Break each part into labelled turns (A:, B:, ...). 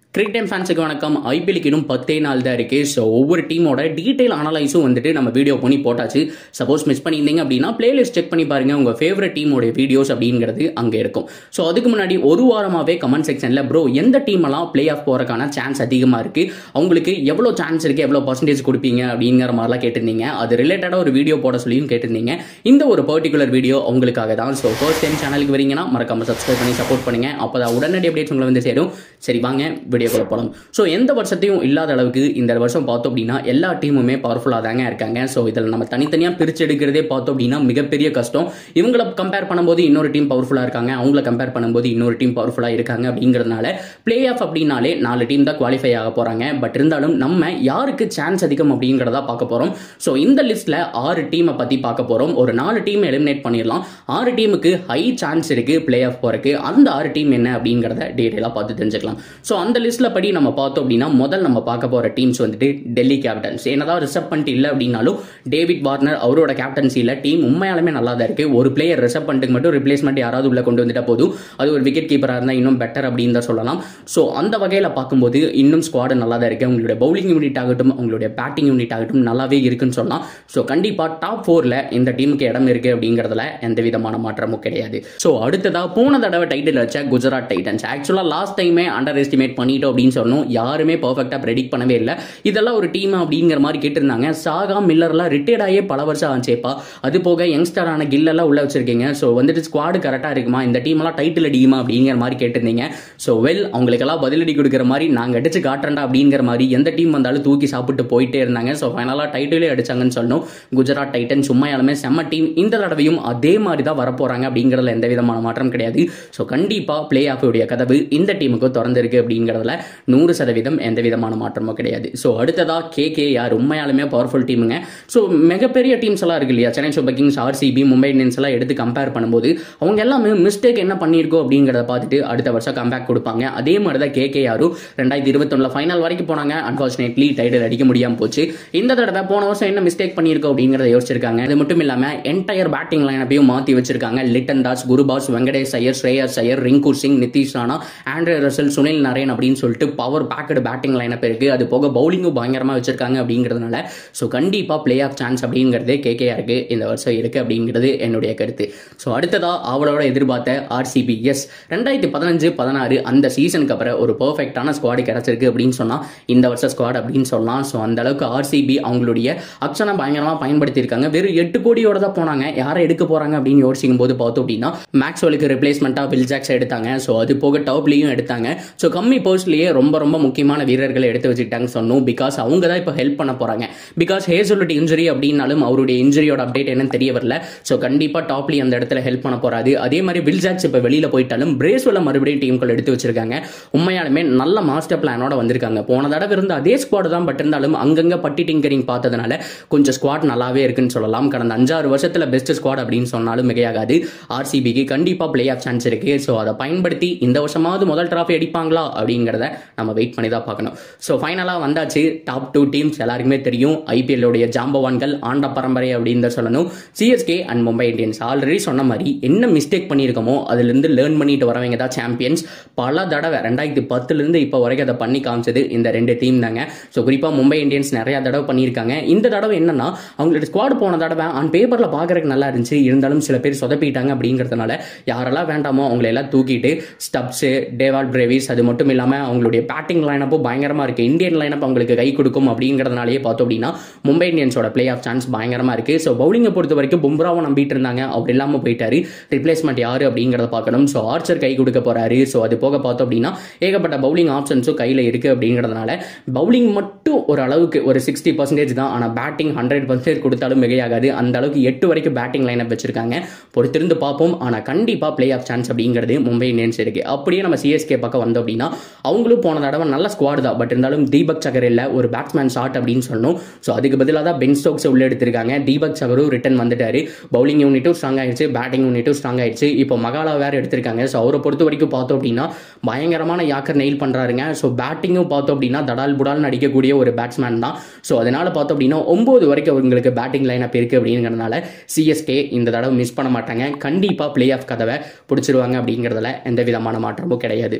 A: கிரிக் time ஃபேன்ஸுக்கு வணக்கம் ஐபிஎலுக்கு இன்னும் பத்தே நாள் தான் இருக்கு ஸோ ஒவ்வொரு டீமோட டீடைல் அனலைஸும் வந்துட்டு நம்ம வீடியோ பண்ணி போட்டாச்சு சப்போஸ் மிஸ் பண்ணியிருந்தீங்க அப்படின்னா பிளேலிஸ்ட் செக் பண்ணி பாருங்க உங்க ஃபேவரட் டீமோட வீடியோஸ் அப்படிங்கிறது அங்கே இருக்கும் ஸோ அதுக்கு முன்னாடி ஒரு வாரமாகவே கமெண்ட் செக்ஷனில் ப்ரோ எந்த டீம் எல்லாம் பிளே ஆஃப் போறதுக்கான சான்ஸ் அதிகமாக இருக்கு அவங்களுக்கு எவ்வளோ சான்ஸ் இருக்கு எவ்வளோ பர்சன்டேஜ் கொடுப்பீங்க அப்படிங்கிற மாதிரிலாம் கேட்டிருந்தீங்க அது ரிலேட்டடாக ஒரு வீடியோ போட சொல்லியும் கேட்டிருந்தீங்க இந்த ஒரு பர்டிகுலர் வீடியோ உங்களுக்காக தான் ஸோ ஃபர்ஸ்ட் டைம் சேனலுக்கு வரீங்கன்னா மறக்காம சப்ஸ்கிரைப் பண்ணி சப்போர்ட் பண்ணுங்க அப்போ தான் உடனடி அப்டேட்ஸ் உங்களை வந்து சேரும் சரி வாங்க வீடியோக்குள்ள போகலாம் ஸோ எந்த வருஷத்தையும் இல்லாத அளவுக்கு இந்த வருஷம் பார்த்தோம் அப்படின்னா எல்லா டீமுமே பவர்ஃபுல்லாக தாங்க இருக்காங்க ஸோ இதில் நம்ம தனித்தனியாக பிரிச்சு எடுக்கிறதே பார்த்தோம் அப்படின்னா மிகப்பெரிய கஷ்டம் இவங்கள கம்பேர் பண்ணும்போது இன்னொரு டீம் பவர்ஃபுல்லாக இருக்காங்க அவங்கள கம்பேர் பண்ணும்போது இன்னொரு டீம் பவர்ஃபுல்லாக இருக்காங்க அப்படிங்கிறதுனால பிளே ஆஃப் அப்படின்னாலே நாலு டீம் தான் குவாலிஃபை ஆக போகிறாங்க பட் இருந்தாலும் நம்ம யாருக்கு சான்ஸ் அதிகம் அப்படிங்கிறதா பார்க்க போகிறோம் ஸோ இந்த லிஸ்ட்டில் ஆறு டீமை பற்றி பார்க்க போகிறோம் ஒரு நாலு டீம் எலிமினேட் பண்ணிடலாம் ஆறு டீமுக்கு ஹை சான்ஸ் இருக்குது பிளே ஆஃப் போகிறதுக்கு அந்த ஆறு டீம் என்ன அப்படிங்கிறத டீட்டெயிலாக பார்த்து தெரிஞ்சுக்கலாம் ஸோ அந்த லிஸ்ட்டில் படி நம்ம பார்த்தோம் அப்படின்னா முதல் நம்ம பார்க்க போகிற டீம்ஸ் வந்துட்டு டெல்லி கேப்டன்ஸ் என்னதான் ரிசர்வ் பண்ணிட்டு இல்லை அப்படின்னாலும் டேவிட் வார்னர் அவரோட கேப்டன்சியில் டீம் உண்மையாலுமே நல்லா தான் இருக்குது ஒரு பிளேயர் ரிசர்வ் பண்ணிட்டு மட்டும் ரிப்ளேஸ்மெண்ட் யாராவது உள்ள கொண்டு வந்துட்டா போதும் அது ஒரு விக்கெட் கீப்பராக இருந்தால் இன்னும் பெட்டர் அப்படின்னு தான் சொல்லலாம் ஸோ அந்த வகையில் பார்க்கும்போது இன்னும் ஸ்குவாடு நல்லா தான் இருக்குது உங்களுடைய பவுலிங் யூனிட் ஆகட்டும் உங்களுடைய பேட்டிங் யூனிட் ஆகட்டும் நல்லாவே இருக்குன்னு சொல்லலாம் ஸோ கண்டிப்பாக டாப் ஃபோரில் இந்த டீமுக்கு இடம் இருக்குது அப்படிங்கிறதுல எந்த விதமான மாற்றமும் கிடையாது ஸோ அடுத்ததாக போன தடவை டைட்டில் வச்ச குஜராத் டைட்டன்ஸ் ஆக்சுவலாக லாஸ்ட் டைமே அண்டர் எஸ்டிமேட் பண்ணிட்டோம் அப்படின்னு சொன்னோம் யாருமே பர்ஃபெக்டாக ப்ரெடிக்ட் பண்ணவே இல்லை இதெல்லாம் ஒரு டீம் அப்படிங்கிற மாதிரி கேட்டிருந்தாங்க சாகா மில்லர்லாம் ரிட்டையர்ட் ஆகியே பல வருஷம் ஆச்சேப்பா அது போக யங்ஸ்டரான கில்லெல்லாம் உள்ள வச்சிருக்கீங்க ஸோ வந்துட்டு ஸ்குவாடு கரெக்டாக இருக்குமா இந்த டீமெல்லாம் டைட்டில் அடிக்குமா அப்படிங்கிற மாதிரி கேட்டிருந்தீங்க ஸோ வெல் அவங்களுக்கெல்லாம் பதிலடி கொடுக்குற மாதிரி நாங்கள் அடிச்சு காட்டுறேன்டா அப்படிங்கிற மாதிரி எந்த டீம் வந்தாலும் தூக்கி சாப்பிட்டு போயிட்டே இருந்தாங்க ஸோ ஃபைனலாக டைட்டிலே அடிச்சாங்கன்னு சொல்லணும் குஜராத் டைட்டன்ஸ் உண்மையாலுமே செம்ம டீம் இந்த தடவையும் அதே மாதிரி தான் வரப்போறாங்க அப்படிங்கிறதுல எந்த விதமான மாற்றம் கிடையாது ஸோ கண்டிப்பாக பிளே ஆஃபுடைய கதவு இந்த டீமுக்கு திறந்திருக்கு அப்படிங்கிறதுல நூறு சதவீதம் எந்த விதமான மாற்றமும் கிடையாது ஸோ அடுத்ததா கே கே யார் உண்மையாலுமே பவர்ஃபுல் டீமுங்க ஸோ மிகப்பெரிய டீம்ஸ் எல்லாம் இருக்கு இல்லையா Chennai Super Kings RCB Mumbai Indians எல்லாம் எடுத்து கம்பேர் பண்ணும்போது அவங்க எல்லாமே மிஸ்டேக் என்ன பண்ணியிருக்கோம் அப்படிங்கிறத பார்த்துட்டு அடுத்த வருஷம் கம்பேக் கொடுப்பாங்க அதே மாதிரி தான் கே கே யாரும் ரெண்டாயிரத்தி இருபத்தொன்னுல ஃபைனல் வரைக்கும் போனாங்க அன்பார்ச்சுனேட்லி டைட்டில் அடிக்க முடியாமல் போச்சு இந்த தடவை போன வருஷம் என்ன மிஸ்டேக் பண்ணியிருக்கோம் அப்படிங்கிறத யோசிச்சிருக்காங்க அது மட்டும் இல்லாமல் என்டையர் பேட்டிங் லைனப்பையும் மாற்றி வச்சிருக்காங்க Litton Das Gurbaz Venkatesh Iyer Shreyas Iyer Rinku Singh Nitish Rana Andre Russell Sunil Narine அப்படின்னு சொல்லிட்டு பவர் பேக்கடு பேட்டிங் லைனப் இருக்கு அது போக பவுலிங்கும் பயங்கரமாக வச்சிருக்காங்க அப்படிங்கிறதுனால ஸோ கண்டிப்பாக பிளே ஆஃப் சான்ஸ் அப்படிங்கிறது கேகேஆருக்கு இந்த வருஷம் இருக்கு அப்படிங்கிறது என்னுடைய கருத்து ஸோ அடுத்ததா அவளோட எதிர்பார்த்த ஆர்சிபி எஸ் ரெண்டாயிரத்தி பதினஞ்சு பதினாறு அந்த சீசனுக்கு அப்புறம் ஒரு பர்ஃபெக்டான ஸ்குவாடு கிடைச்சிருக்கு அப்படின்னு சொன்னால் இந்த வருஷம் ஸ்குவாட் அப்படின்னு சொல்லலாம் ஸோ அந்த அளவுக்கு ஆர்சிபி அவங்களுடைய அப்சனை பயங்கரமாக பயன்படுத்தியிருக்காங்க வெறும் எட்டு கோடியோட தான் போனாங்க யாரை எடுக்க போறாங்க அப்படின்னு யோசிக்கும் போது பார்த்தோம் அப்படின்னா மேக்ஸ்வெலுக்கு ரிப்ளேஸ்மெண்ட்டாக வில் ஜாக்ஸ் எடுத்தாங்க ஸோ அது போக டாப்லேயும் எடுத்தாங்க ஸோ கம்மி போஸ்ட்லேயே ரொம்ப ரொம்ப முக்கியமான வீரர்களை எடுத்து வச்சுக்கிட்டாங்க சொன்னோம் பிகாஸ் அவங்க தான் இப்போ ஹெல்ப் பண்ண போறாங்க பிகாஸ் ஹேசலுட் இன்ஜுரி அப்படின்னாலும் அவருடைய இன்ஜுரியோட அப்டேட் என்னன்னு தெரிய வரல ஸோ கண்டிப்பாக டாப்லி அந்த இடத்துல ஹெல்ப் பண்ண போறாரு அதே மாதிரி வில் ஜாக்ஸ் இப்போ வெளியில் போயிட்டாலும் பிரேஸ்வெல்ல மறுபடியும் டீம்கள் எடுத்து வச்சிருக்காங்க உண்மையாலுமே நல்ல மாஸ்டர் பிளானோட வந்திருக்காங்க போன தடவை இருந்த அதே ஸ்குவாடு தான் பட் இருந்தாலும் அங்கங்க பட்டி டிங்கரிங் பார்த்ததுனால கொஞ்சம் ஸ்குவாட் நல்லாவே இருக்குன்னு சொல்லலாம் கடந்த அஞ்சாறு வருஷத்துல பெஸ்ட் ஸ்குவாட் அப்படின்னு சொன்னாலும் மிகையாகாது ஆர்சிபிக்கு கண்டிப்பா பிளே ஆஃப் சான்ஸ் இருக்கு ஸோ அதை பயன்படுத்தி இந்த வருஷமாவது முதல் டிராஃபி அடிப்பாங்களா அப்படிங்கிறத நம்ம வெயிட் பண்ணி தான் பார்க்கணும் ஸோ ஃபைனலாக வந்தாச்சு டாப் டூ டீம்ஸ் எல்லாருக்குமே தெரியும் ஐபிஎல் உடைய ஜாம்பவான்கள் ஆண்ட பரம்பரை அப்படின்னு தான் சொல்லணும் CSK and Mumbai Indians already சொன்ன மாதிரி என்ன மிஸ்டேக் பண்ணியிருக்கோமோ அதுலேருந்து லேர்ன் பண்ணிட்டு வரவங்க தான் சாம்பியன்ஸ் பல தடவை ரெண்டாயிரத்தி பத்துலேருந்து இப்போ வரைக்கும் அதை பண்ணி காமிச்சது இந்த ரெண்டு டீம் தாங்க ஸோ குறிப்பாக மும்பை இந்தியன்ஸ் நிறைய தடவை பண்ணியிருக்காங்க இந்த தடவை என்னன்னா அவங்களோட ஸ்குவாட் போன தடவை ஆன் பேப்பரில் பார்க்கறதுக்கு நல்லா இருந்துச்சு இருந்தாலும் சில பேர் சொதப்பிட்டாங்க அப்படிங்கிறதுனால யாரெல்லாம் வேண்டாமோ அவங்கள எல்லாம் தூக்கிட்டு ஸ்டப்ஸு டேவால் பிரேவிஸ் அது மட்டும் இல்லாமல் அவங்களுடைய பேட்டிங் லைனப்பும் பயங்கரமாக இருக்குது இந்தியன் லைனப் அவங்களுக்கு கை கொடுக்கும் அப்படிங்கிறதுனாலேயே பார்த்தோம் அப்படின்னா மும்பை இந்தியன்ஸோட பிளே ஆஃப் சான்ஸ் பயங்கரமாக இருக்குது ஸோ பவுலிங்கை பொறுத்த வரைக்கும் பும்ராவும் நம்பிட்டு இருந்தாங்க அவர் இல்லாமல் போயிட்டாரு ரிப்ளேஸ்மெண்ட் யாரு அப்படிங்கிறத பார்க்கணும் ஸோ ஆர்ச்சர் கை கொடுக்க போறாரு ஸோ அது போக பார்த்தோம் அப்படின்னா ஏகப்பட்ட பவுலிங் ஆப்ஷன்ஸும் கையில் இருக்குது அப்படிங்கிறதுனால பவுலிங் மட்டும் ஒரு அளவுக்கு ஒரு சிக்ஸ்டி பர்சன்டேஜ் தான் ஆனால் பேட்டிங் ஹண்ட்ரட் பர்சன்டேஜ் கொடுத்தாலும் மிகையாகாது அந்த அளவுக்கு எட்டு வரைக்கும் பேட்டிங் லைனப் வச்சிருக்காங்க பொறுத்திருந்து பார்ப்போம் ஆனால் கண்டிப்பாக பிளே ஆஃப் சான்ஸ் அப்படிங்கிறது மும்பை இந்தியன்ஸ் இருக்கு அப்படியே நம்ம சிஎஸ்கே பக்கம் வந்தோம் அப்படின்னா அவங்களும் போன தடவை நல்ல ஸ்குவாடு தான் பட் இருந்தாலும் தீபக் சகர் இல்லை ஒரு பேட்ஸ்மேன் ஷாட் அப்படின்னு சொன்னோம் ஸோ அதுக்கு பதிலாக தான் பென் ஸ்டோக்ஸ் உள்ள எடுத்திருக்காங்க தீபக் சகரும் ரிட்டன் வந்துட்டாரு பவுலிங் யூனிட்டும் ஸ்ட்ராங் ஆயிடுச்சு பேட்டிங் யூனிட்டும் ஸ்ட்ராங் ஆயிடுச்சு இப்போ மகாலா வேற எடுத்திருக்காங்க ஸோ அவரை பொறுத்த வரைக்கும் பார்த்தோம் அப்படின்னா பயங்கரமான யாக்கர் நெயில் பண்றாருங்க ஸோ பேட்டிங்கும் பார்த்தோம் அப்படின்னா தடால் புடால் நடிக்கக்கூடிய ஒரு பேட்ஸ்மேன் தான் ஸோ அதனால பார்த்தோம் அப்படின்னா ஒன்பது வரைக்கும் அவங்களுக்கு பேட்டிங் லைனப் இருக்கு அப்படிங்கிறதுனால சிஎஸ்கே இந்த தடவை மிஸ் பண்ண மாட்டாங்க கண்டிப்பாக பிளே ஆஃப் கதவை பிடிச்சிருவாங்க அப்படிங்கிறதுல எந்த விதமான மாற்றமும் கிடையாது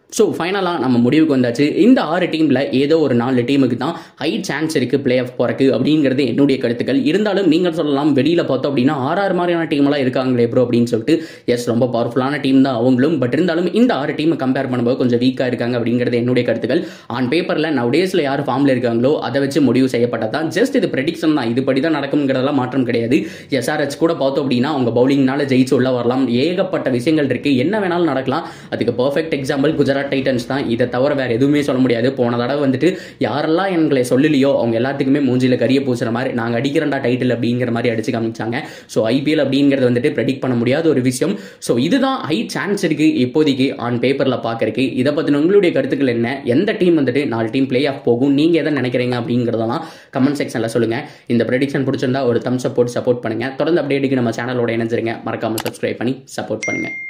A: ஸோ ஃபைனலாக நம்ம முடிவுக்கு வந்தாச்சு இந்த ஆறு டீமில் ஏதோ ஒரு நாலு டீமுக்கு தான் ஹை சான்ஸ் இருக்குது பிளே ஆஃப் போறக்கு அப்படிங்கிறது என்னுடைய கருத்துக்கள் இருந்தாலும் நீங்கள் சொல்லலாம் வெளியில் பார்த்தோம் அப்படின்னா ஆறு ஆறு மாதிரியான டீம்லாம் இருக்காங்களே ப்ரோ அப்படின்னு சொல்லிட்டு எஸ் ரொம்ப பவர்ஃபுல்லான டீம் தான் அவங்களும் பட் இருந்தாலும் இந்த ஆறு டீமை கம்பேர் பண்ணும்போது கொஞ்சம் வீக்காக இருக்காங்க அப்படிங்கிறது என்னுடைய கருத்துக்கள் ஆன் பேப்பரில் நவ் டேஸில் யார் ஃபார்மில் இருக்காங்களோ அதை வச்சு முடிவு செய்யப்பட்டது தான் ஜஸ்ட் இது ப்ரெடிக்ஷன் தான் இதுபடி தான் நடக்குங்கிறதெல்லாம் மாற்றம் கிடையாது எஸ்ஆர்ஹெச் கூட பார்த்தோம் அப்படின்னா அவங்க பவுலிங்னால ஜெயிச்சு உள்ள வரலாம் ஏகப்பட்ட விஷயங்கள் இருக்கு என்ன வேணாலும் நடக்கலாம் அதுக்கு பர்ஃபெக்ட் எக்ஸாம்பிள் குஜராத் டைட்டன்ஸ் தான் இதை தவிர வேற எதுவுமே சொல்ல முடியாது போன தடவை வந்துட்டு யாரெல்லாம் எங்களை சொல்லலையோ அவங்க எல்லாத்துக்குமே மூஞ்சில கரிய பூசுற மாதிரி நாங்கள் அடிக்கிறண்டா டைட்டில் அப்படிங்கிற மாதிரி அடிச்சு காமிச்சாங்க ஸோ ஐபிஎல் அப்படிங்கிறது வந்துட்டு ப்ரெடிக்ட் பண்ண முடியாத ஒரு விஷயம் ஸோ இதுதான் ஹை சான்ஸ் இருக்கு இப்போதைக்கு ஆன் பேப்பரில் பார்க்கறதுக்கு இதை பற்றின உங்களுடைய கருத்துக்கள் என்ன எந்த டீம் வந்துட்டு நாலு டீம் பிளே ஆஃப் போகும் நீங்கள் எதை நினைக்கிறீங்க அப்படிங்கிறதெல்லாம் கமெண்ட் செக்ஷனில் சொல்லுங்கள் இந்த ப்ரெடிக்ஷன் பிடிச்சிருந்தா ஒரு தம்ஸ் போட்டு சப்போர்ட் பண்ணுங்கள் தொடர்ந்து அப்டேட்டுக்கு நம்ம சேனலோட இணைஞ்சிருங்க மறக்காமல் சப்ஸ்கிரைப் பண்ணி சப்போர்ட் பண்ணுங்கள்